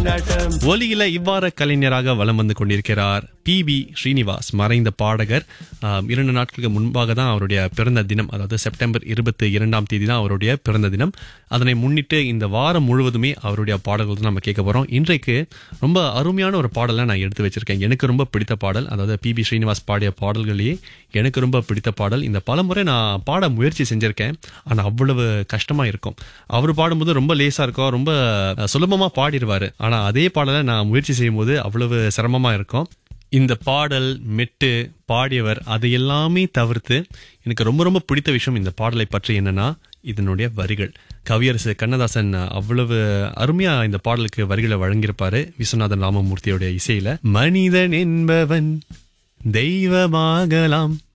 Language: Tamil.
கொண்டாட்டம் ஒலியில இவ்வாறு கலைஞராக வலம் வந்து கொண்டிருக்கிறார் பி பி ஸ்ரீனிவாஸ் மறைந்த பாடகர் ஆம், இரண்டு நாட்களுக்கு முன்பாக தான் அவருடைய பிறந்த தினம் அதாவது செப்டம்பர் இருபத்தி இரண்டாம் தேதி தான் அவருடைய பிறந்த தினம் அதனை முன்னிட்டு இந்த வாரம் முழுவதுமே அவருடைய பாடல்கள் தான் நம்ம கேட்க போறோம் இன்றைக்கு ரொம்ப அருமையான ஒரு பாடலை நான் எடுத்து வச்சிருக்கேன் எனக்கு ரொம்ப பிடித்த பாடல் அதாவது பி பி ஸ்ரீனிவாஸ் பாடிய பாடல்களையே எனக்கு ரொம்ப பிடித்த பாடல் இந்த பலமுறை நான் பாட முயற்சி செஞ்சிருக்கேன் ஆனா அவ்வளவு கஷ்டமா இருக்கும் அவர் பாடும்போது ரொம்ப லேசா இருக்கும் ரொம்ப அஹ், சுலபமா பாடிடுவாரு ஆனா அதே பாடலை நான் முயற்சி செய்யும்போது அவ்வளவு சிரமமா இருக்கும் இந்த பாடல் மெட்டு பாடியவர் அது எல்லாமே தவிர்த்து எனக்கு ரொம்ப ரொம்ப பிடித்த விஷயம் இந்த பாடலை பற்றி என்னன்னா இதனுடைய வரிகள் கவியரசு கண்ணதாசன் அவ்வளவு அருமையா இந்த பாடலுக்கு வரிகளை வழங்கியிருப்பாரு விஸ்வநாதன் ராமமூர்த்தியோட இசையில மனிதன் என்பவன் தெய்வமாகலாம்